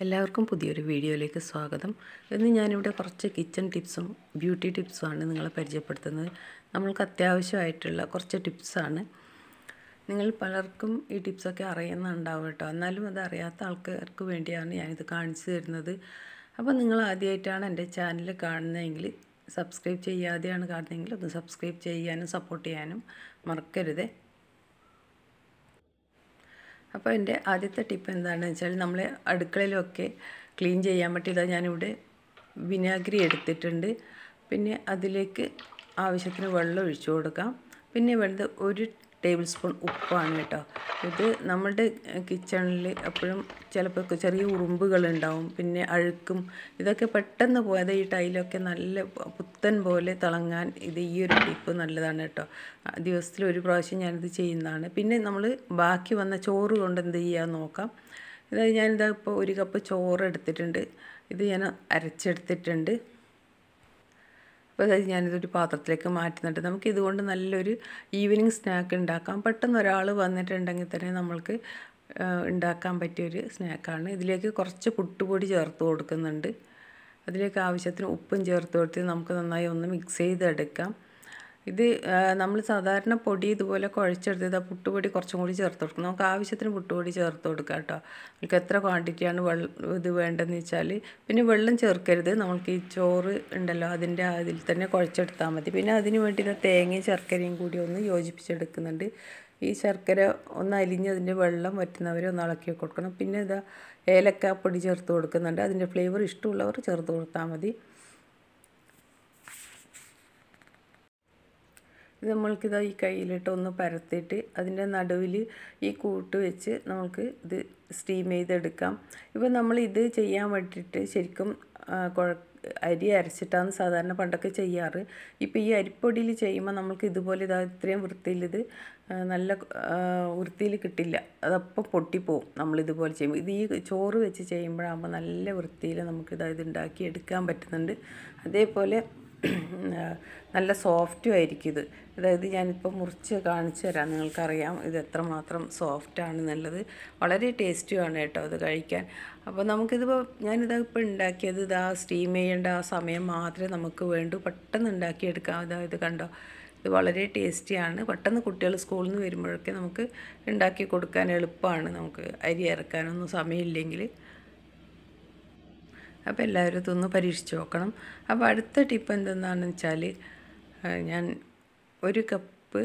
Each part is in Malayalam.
എല്ലാവർക്കും പുതിയൊരു വീഡിയോയിലേക്ക് സ്വാഗതം ഇന്ന് ഞാനിവിടെ കുറച്ച് കിച്ചൺ ടിപ്സും ബ്യൂട്ടി ടിപ്സുമാണ് നിങ്ങളെ പരിചയപ്പെടുത്തുന്നത് നമ്മൾക്ക് അത്യാവശ്യമായിട്ടുള്ള കുറച്ച് ടിപ്സാണ് നിങ്ങൾ പലർക്കും ഈ ടിപ്സൊക്കെ അറിയുന്നുണ്ടാവും കേട്ടോ എന്നാലും അത് അറിയാത്ത ആൾക്കാർക്ക് വേണ്ടിയാണ് ഞാനിത് കാണിച്ചു തരുന്നത് അപ്പോൾ നിങ്ങൾ ആദ്യമായിട്ടാണ് എൻ്റെ ചാനൽ കാണുന്നതെങ്കിൽ സബ്സ്ക്രൈബ് ചെയ്യാതെയാണ് കാണുന്നതെങ്കിൽ ഒന്ന് സബ്സ്ക്രൈബ് ചെയ്യാനും സപ്പോർട്ട് ചെയ്യാനും മറക്കരുതേ അപ്പോൾ എൻ്റെ ആദ്യത്തെ ടിപ്പ് എന്താണെന്ന് വെച്ചാൽ നമ്മൾ അടുക്കളയിലൊക്കെ ക്ലീൻ ചെയ്യാൻ പറ്റിയത് ഞാനിവിടെ വിനാഗിരി എടുത്തിട്ടുണ്ട് പിന്നെ അതിലേക്ക് ആവശ്യത്തിന് വെള്ളം ഒഴിച്ചു കൊടുക്കാം പിന്നെ വേണ്ടത് ഒരു ടേബിൾ സ്പൂൺ ഉപ്പാണ് കേട്ടോ ഇത് നമ്മുടെ കിച്ചണിൽ എപ്പോഴും ചിലപ്പോൾ ചെറിയ ഉറുമ്പുകളുണ്ടാവും പിന്നെ അഴുക്കും ഇതൊക്കെ പെട്ടെന്ന് പോയത് ഈ ടൈലൊക്കെ നല്ല പുത്തൻ പോലെ തിളങ്ങാൻ ഇത് ഈ ഒരു ടിപ്പ് നല്ലതാണ് കേട്ടോ ദിവസത്തിൽ ഒരു പ്രാവശ്യം ഞാനിത് ചെയ്യുന്നതാണ് പിന്നെ നമ്മൾ ബാക്കി വന്ന ചോറ് കൊണ്ട് എന്ത് ചെയ്യാൻ നോക്കാം ഇതായത് ഞാനിതാ ഇപ്പോൾ ഒരു കപ്പ് ചോറ് എടുത്തിട്ടുണ്ട് ഇത് ഞാൻ അരച്ചെടുത്തിട്ടുണ്ട് അപ്പോൾ അതായത് ഞാനിതൊരു പാത്രത്തിലേക്ക് മാറ്റുന്നുണ്ട് നമുക്ക് ഇതുകൊണ്ട് നല്ലൊരു ഈവനിങ് സ്നാക്ക് ഉണ്ടാക്കാം പെട്ടെന്ന് ഒരാൾ വന്നിട്ടുണ്ടെങ്കിൽ തന്നെ നമ്മൾക്ക് ഉണ്ടാക്കാൻ പറ്റിയൊരു സ്നാക്കാണ് ഇതിലേക്ക് കുറച്ച് പുട്ടുപൊടി ചേർത്ത് കൊടുക്കുന്നുണ്ട് അതിലേക്ക് ആവശ്യത്തിന് ഉപ്പും ചേർത്ത് കൊടുത്ത് നമുക്ക് നന്നായി ഒന്ന് മിക്സ് ചെയ്തെടുക്കാം ഇത് നമ്മൾ സാധാരണ പൊടി ഇതുപോലെ കുഴച്ചെടുത്ത് ആ പുട്ടുപൊടി കുറച്ചും കൂടി ചേർത്ത് കൊടുക്കും നമുക്ക് ആവശ്യത്തിന് പുട്ടുപൊടി ചേർത്ത് കൊടുക്കാം കേട്ടോ നമുക്ക് എത്ര ക്വാണ്ടിറ്റിയാണ് വെള്ളം ഇത് വേണ്ടതെന്ന് വെച്ചാൽ പിന്നെ വെള്ളം ചേർക്കരുത് നമുക്ക് ഈ ചോറ് ഉണ്ടല്ലോ അതിൻ്റെ അതിൽ തന്നെ കുഴച്ചെടുത്താൽ മതി പിന്നെ അതിന് വേണ്ടി തേങ്ങയും ശർക്കരയും കൂടി ഒന്ന് യോജിപ്പിച്ചെടുക്കുന്നുണ്ട് ഈ ശർക്കര ഒന്ന് അലിഞ്ഞ് അതിൻ്റെ വെള്ളം വറ്റുന്നവരെ ഒന്ന് ഇളക്കി കൊടുക്കണം പിന്നെ ഇതാ ഏലക്കാപ്പൊടി ചേർത്ത് കൊടുക്കുന്നുണ്ട് അതിൻ്റെ ഫ്ലേവർ ഇഷ്ടമുള്ളവർ ചേർത്ത് കൊടുത്താൽ മതി ഇത് നമ്മൾക്കിത് ഈ കയ്യിലിട്ട് ഒന്ന് പരത്തിയിട്ട് അതിൻ്റെ നടുവിൽ ഈ കൂട്ട് വെച്ച് നമുക്ക് ഇത് സ്റ്റീം ചെയ്തെടുക്കാം ഇപ്പോൾ നമ്മൾ ഇത് ചെയ്യാൻ വേണ്ടിയിട്ട് ശരിക്കും കുഴ അരി അരച്ചിട്ടാണ് സാധാരണ പണ്ടൊക്കെ ചെയ്യാറ് ഇപ്പോൾ ഈ അരിപ്പൊടിയിൽ ചെയ്യുമ്പോൾ നമുക്ക് ഇതുപോലെ ഇതാ ഇത്രയും വൃത്തിയിൽ ഇത് നല്ല വൃത്തിയിൽ കിട്ടില്ല അതപ്പം പൊട്ടിപ്പോവും നമ്മളിതുപോലെ ചെയ്യുമ്പോൾ ഇത് ഈ ചോറ് വെച്ച് ചെയ്യുമ്പോഴാകുമ്പോൾ നല്ല വൃത്തിയിൽ നമുക്കിത് ഇത് ഉണ്ടാക്കി എടുക്കാൻ പറ്റുന്നുണ്ട് അതേപോലെ നല്ല സോഫ്റ്റും ആയിരിക്കും ഇത് അതായത് ഞാനിപ്പോൾ മുറിച്ച് കാണിച്ചു തരാം നിങ്ങൾക്കറിയാം ഇത് എത്രമാത്രം സോഫ്റ്റാണ് എന്നുള്ളത് വളരെ ടേസ്റ്റിയാണ് കേട്ടോ അത് കഴിക്കാൻ അപ്പോൾ നമുക്കിതിപ്പോൾ ഞാനിതാ ഇപ്പോൾ ഉണ്ടാക്കിയത് ഇതാ സ്റ്റീം ചെയ്യേണ്ട ആ സമയം മാത്രമേ നമുക്ക് വേണ്ടൂ പെട്ടെന്ന് ഉണ്ടാക്കിയെടുക്കാം അതായത് കണ്ടോ ഇത് വളരെ ടേസ്റ്റിയാണ് പെട്ടെന്ന് കുട്ടികൾ സ്കൂളിൽ നിന്ന് വരുമ്പോഴൊക്കെ നമുക്ക് ഉണ്ടാക്കി കൊടുക്കാൻ എളുപ്പമാണ് നമുക്ക് അരി ഇറക്കാനൊന്നും സമയമില്ലെങ്കിൽ അപ്പോൾ എല്ലാവരും ഇതൊന്ന് പരീക്ഷിച്ച് നോക്കണം അപ്പോൾ അടുത്ത ടിപ്പ് എന്തെന്നാണെന്ന് വെച്ചാൽ ഞാൻ ഒരു കപ്പ്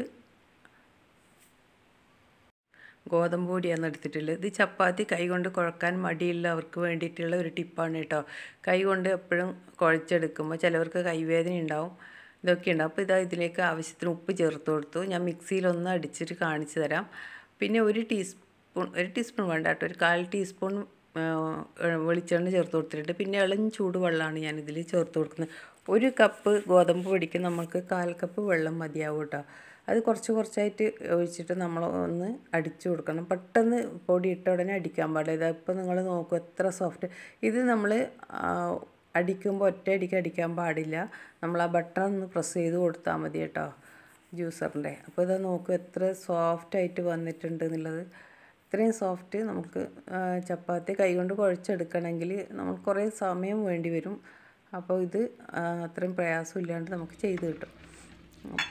ഗോതമ്പ് പൊടിയാണ് എടുത്തിട്ടുള്ളത് ഇത് ചപ്പാത്തി കൈകൊണ്ട് കുഴക്കാൻ മടിയുള്ളവർക്ക് വേണ്ടിയിട്ടുള്ള ഒരു ടിപ്പാണ് കേട്ടോ കൈ കൊണ്ട് എപ്പോഴും കുഴച്ചെടുക്കുമ്പോൾ ചിലവർക്ക് കൈവേദന ഉണ്ടാവും ഇതൊക്കെ ഉണ്ട് അപ്പോൾ ഇതാ ഇതിലേക്ക് ആവശ്യത്തിന് ഉപ്പ് ചേർത്ത് കൊടുത്തു ഞാൻ മിക്സിയിലൊന്ന് അടിച്ചിട്ട് കാണിച്ചു തരാം പിന്നെ ഒരു ടീസ്പൂൺ ഒരു ടീസ്പൂൺ വേണ്ട കേട്ടോ ഒരു കാൽ ടീസ്പൂൺ വെളിച്ചെണ്ണ ചേർത്ത് കൊടുത്തിട്ടുണ്ട് പിന്നെ ഇളം ചൂടുവെള്ളമാണ് ഞാനിതിൽ ചേർത്ത് കൊടുക്കുന്നത് ഒരു കപ്പ് ഗോതമ്പ് പൊടിക്ക് നമുക്ക് കാൽ കപ്പ് വെള്ളം മതിയാവും കേട്ടോ അത് കുറച്ച് കുറച്ചായിട്ട് ഒഴിച്ചിട്ട് നമ്മൾ ഒന്ന് അടിച്ചു കൊടുക്കണം പെട്ടെന്ന് പൊടി ഇട്ട ഉടനെ അടിക്കാൻ പാടില്ല ഇതപ്പോൾ നിങ്ങൾ നോക്കൂ എത്ര സോഫ്റ്റ് ഇത് നമ്മൾ അടിക്കുമ്പോൾ ഒറ്റയടിക്ക് അടിക്കാൻ പാടില്ല നമ്മൾ ആ ബട്ടൺ ഒന്ന് പ്രസ് ചെയ്ത് കൊടുത്താൽ മതി കേട്ടോ ജ്യൂസറിൻ്റെ അപ്പോൾ ഇത് നോക്കൂ എത്ര സോഫ്റ്റായിട്ട് വന്നിട്ടുണ്ട് എന്നുള്ളത് ഇത്രയും സോഫ്റ്റ് നമുക്ക് ചപ്പാത്തി കൈകൊണ്ട് കുഴച്ചെടുക്കണമെങ്കിൽ നമ്മൾ കുറേ സമയം വേണ്ടി വരും അപ്പോൾ ഇത് അത്രയും പ്രയാസമില്ലാണ്ട് നമുക്ക് ചെയ്ത് കിട്ടും അപ്പോൾ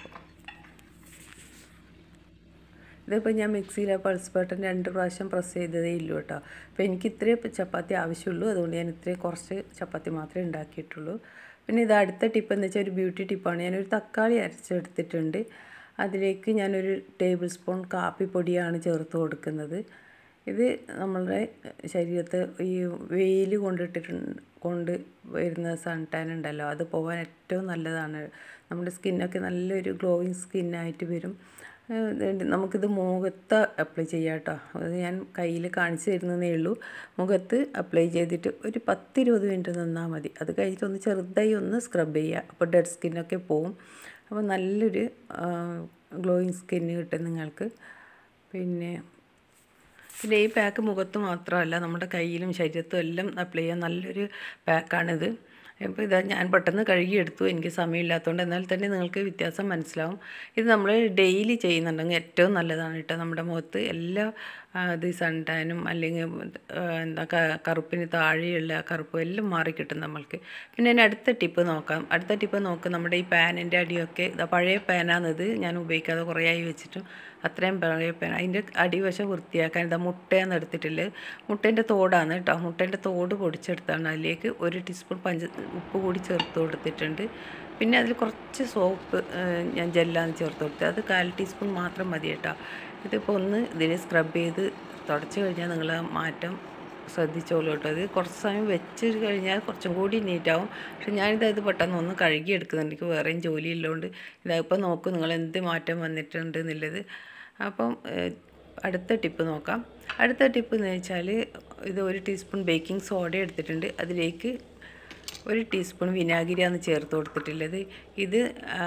ഇതിപ്പോൾ ഞാൻ മിക്സിയിൽ പൾസ് ബട്ടൺ രണ്ട് പ്രാവശ്യം പ്രസ് ചെയ്തതേ ഇല്ലൂ കേട്ടോ അപ്പോൾ എനിക്ക് ഇത്രയും ചപ്പാത്തി ആവശ്യമുള്ളൂ അതുകൊണ്ട് ഞാൻ ഇത്രയും കുറച്ച് ചപ്പാത്തി മാത്രമേ ഉണ്ടാക്കിയിട്ടുള്ളൂ പിന്നെ ഇത് അടുത്ത ടിപ്പ് എന്ന് വെച്ചാൽ ഒരു ബ്യൂട്ടി ടിപ്പാണ് ഞാനൊരു തക്കാളി അരച്ചെടുത്തിട്ടുണ്ട് അതിലേക്ക് ഞാനൊരു ടേബിൾ സ്പൂൺ കാപ്പിപ്പൊടിയാണ് ചേർത്ത് കൊടുക്കുന്നത് ഇത് നമ്മളുടെ ശരീരത്ത് ഈ വെയിൽ കൊണ്ടിട്ടിട്ടുണ്ട് കൊണ്ട് വരുന്ന സൺ ടാൻ ഉണ്ടല്ലോ അത് പോകാൻ ഏറ്റവും നല്ലതാണ് നമ്മുടെ സ്കിന്നൊക്കെ നല്ലൊരു ഗ്ലോയിങ് സ്കിന്നായിട്ട് വരും നമുക്കിത് മുഖത്ത് അപ്ലൈ ചെയ്യാം കേട്ടോ അത് ഞാൻ കയ്യിൽ കാണിച്ചു തരുന്നതേ ഉള്ളൂ മുഖത്ത് അപ്ലൈ ചെയ്തിട്ട് ഒരു പത്തിരുപത് മിനിറ്റ് നിന്നാൽ മതി അത് കഴിഞ്ഞിട്ട് ഒന്ന് ചെറുതായി ഒന്ന് സ്ക്രബ് ചെയ്യുക അപ്പോൾ ഡെഡ് സ്കിന്നൊക്കെ പോവും അപ്പോൾ നല്ലൊരു ഗ്ലോയിങ് സ്കിന്ന് കിട്ടും നിങ്ങൾക്ക് പിന്നെ പിന്നെ ഈ പാക്ക് മുഖത്ത് മാത്രമല്ല നമ്മുടെ കയ്യിലും ശരീരത്തും എല്ലാം അപ്ലൈ ചെയ്യാൻ നല്ലൊരു പാക്കാണിത് അപ്പോൾ ഇതാ ഞാൻ പെട്ടെന്ന് കഴുകിയെടുത്തു എനിക്ക് സമയമില്ലാത്തതുകൊണ്ട് എന്നാൽ തന്നെ നിങ്ങൾക്ക് വ്യത്യാസം മനസ്സിലാവും ഇത് നമ്മൾ ഡെയിലി ചെയ്യുന്നുണ്ടെങ്കിൽ ഏറ്റവും നല്ലതാണ് കേട്ടോ നമ്മുടെ മുഖത്ത് എല്ലാ അത് സൺ ടാനും അല്ലെങ്കിൽ ആ, എന്താ ക- കറുപ്പിന് താഴെയുള്ള ആ കറുപ്പും എല്ലാം മാറിക്കിട്ടും നമ്മൾക്ക് പിന്നെ ഇനി അടുത്ത ടിപ്പ് നോക്കാം അടുത്ത ടിപ്പ് നോക്ക് നമ്മുടെ ഈ പാനിൻ്റെ അടിയൊക്കെ ഇതാ പഴയ പാനാണിത് ഞാൻ ഉപയോഗിക്കാതെ കുറേ ആയി വെച്ചിട്ടും അത്രയും പഴയ പാൻ അതിൻ്റെ അടിവശം വൃത്തിയാക്കാൻ ഇതാ മുട്ടയാണ് എടുത്തിട്ടില്ല മുട്ടേൻ്റെ തോടാണ് കേട്ടോ മുട്ടേൻ്റെ തോട് പൊടിച്ചെടുത്താണ് അതിലേക്ക് ഒരു ടീസ്പൂൺ പഞ്ച ഉപ്പ് കൂടി ചേർത്ത് കൊടുത്തിട്ടുണ്ട് പിന്നെ അതിൽ കുറച്ച് സോപ്പ് ഞാൻ ജെല്ലാണ് ചേർത്ത് കൊടുത്തത് അത് കാൽ ടീസ്പൂൺ മാത്രം മതി കേട്ടോ ഇതിപ്പോൾ ഒന്ന് ഇതിന് സ്ക്രബ് ചെയ്ത് തുടച്ച് കഴിഞ്ഞാൽ നിങ്ങൾ ആ മാറ്റം ശ്രദ്ധിച്ചോളൂ കേട്ടോ ഇത് കുറച്ച് സമയം വെച്ച് കഴിഞ്ഞാൽ കുറച്ചും കൂടി നീറ്റാവും പക്ഷെ ഞാനിത് ഇത് പെട്ടെന്ന് ഒന്ന് കഴുകി എടുക്കുന്നുണ്ട് എനിക്ക് വേറെയും ജോലി ഉള്ളതുകൊണ്ട് ഇതായിപ്പോൾ നോക്കും നിങ്ങൾ എന്ത് മാറ്റം വന്നിട്ടുണ്ട് എന്നുള്ളത് അപ്പം ഏഹ്, അടുത്ത ടിപ്പ് നോക്കാം അടുത്ത ടിപ്പ് എന്ന് വെച്ചാൽ ഇത് ഒരു ടീസ്പൂൺ ബേക്കിംഗ് സോഡ എടുത്തിട്ടുണ്ട് അതിലേക്ക് ഒരു ടീസ്പൂൺ വിനാഗിരിയാണ് ചേർത്ത് കൊടുത്തിട്ടുള്ളത് ഇത് ആ,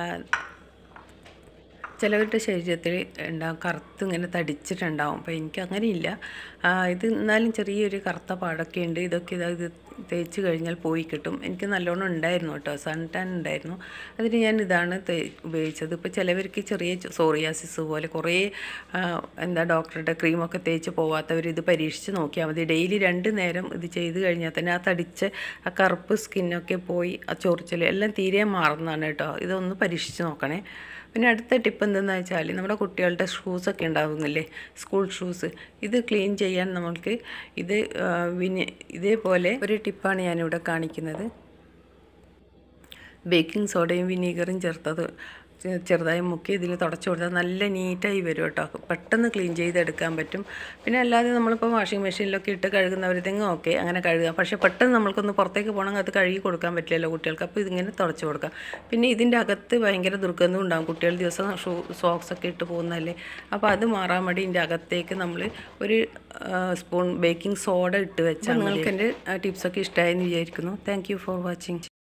ചിലവരുടെ ശരീരത്തിൽ ഉണ്ടാവും കറുത്ത് ഇങ്ങനെ തടിച്ചിട്ടുണ്ടാവും അപ്പോൾ എനിക്ക് അങ്ങനെയില്ല ആ, ഇത് എന്നാലും ചെറിയൊരു കറുത്ത പാടൊക്കെ ഉണ്ട് ഇതൊക്കെ ഇതാ ഇത് തേച്ച് കഴിഞ്ഞാൽ പോയി കിട്ടും എനിക്ക് നല്ലോണം ഉണ്ടായിരുന്നു കേട്ടോ സൺ ടാൻ ഉണ്ടായിരുന്നു അതിന് ഞാൻ ഇതാണ് തേ ഉപയോഗിച്ചത് ഇപ്പോൾ ചിലവർക്ക് ചെറിയ സോറിയാസിസ് പോലെ കുറേ ആ, എന്താ ഡോക്ടറുടെ ക്രീമൊക്കെ തേച്ച് പോവാത്തവർ ഇത് പരീക്ഷിച്ച് നോക്കിയാൽ മതി ഡെയിലി രണ്ട് നേരം ഇത് ചെയ്ത് കഴിഞ്ഞാൽ തന്നെ ആ തടിച്ച ആ കറുപ്പ് സ്കിന്നൊക്കെ പോയി ആ ചൊറിച്ചൽ എല്ലാം തീരെ മാറുന്നതാണ് കേട്ടോ ഇതൊന്ന് പരീക്ഷിച്ച് നോക്കണേ പിന്നെ അടുത്ത ടിപ്പ് എന്തെന്ന് വെച്ചാൽ നമ്മുടെ കുട്ടികളുടെ ഷൂസൊക്കെ ഉണ്ടാകുന്നില്ലേ സ്കൂൾ ഷൂസ് ഇത് ക്ലീൻ ചെയ്യാൻ നമുക്ക് ഇത് ആ, വിനി ഇതേപോലെ ഒരു ടിപ്പാണ് ഞാനിവിടെ കാണിക്കുന്നത് ബേക്കിംഗ് സോഡയും വിനീഗറും ചേർത്തത് ചെ- ചെറുതായി മുക്കി ഇതിൽ തുടച്ചു കൊടുത്താൽ നല്ല നീറ്റായി വരും കേട്ടോ പെട്ടെന്ന് ക്ലീൻ ചെയ്തെടുക്കാൻ പറ്റും പിന്നെ അല്ലാതെ നമ്മളിപ്പോൾ വാഷിംഗ് മെഷീനിലൊക്കെ ഇട്ട് കഴുകുന്നവരത്തെങ്ങും ഓക്കെ അങ്ങനെ കഴുകാം പക്ഷേ പെട്ടെന്ന് നമ്മൾക്കൊന്ന് പുറത്തേക്ക് പോകണമെങ്കിൽ അത് കഴുകി കൊടുക്കാൻ പറ്റില്ലല്ലോ കുട്ടികൾക്ക് അപ്പോൾ ഇതിങ്ങനെ തുടച്ചു കൊടുക്കാം പിന്നെ ഇതിൻ്റെ അകത്ത് ഭയങ്കര ദുർഗന്ധം ഉണ്ടാകും കുട്ടികൾ ദിവസം ഷൂ സോക്സ് ഒക്കെ ഇട്ട് പോകുന്നതല്ലേ അപ്പോൾ അത് മാറാൻ വേണ്ടി ഇതിൻ്റെ അകത്തേക്ക് നമ്മൾ ഒരു ആ, സ്പൂൺ ബേക്കിംഗ് സോഡ ഇട്ട് വെച്ചാൽ നിങ്ങൾക്ക് എൻ്റെ ടിപ്സൊക്കെ ഇഷ്ടമായെന്ന് വിചാരിക്കുന്നു താങ്ക് യു ഫോർ വാച്ചിങ്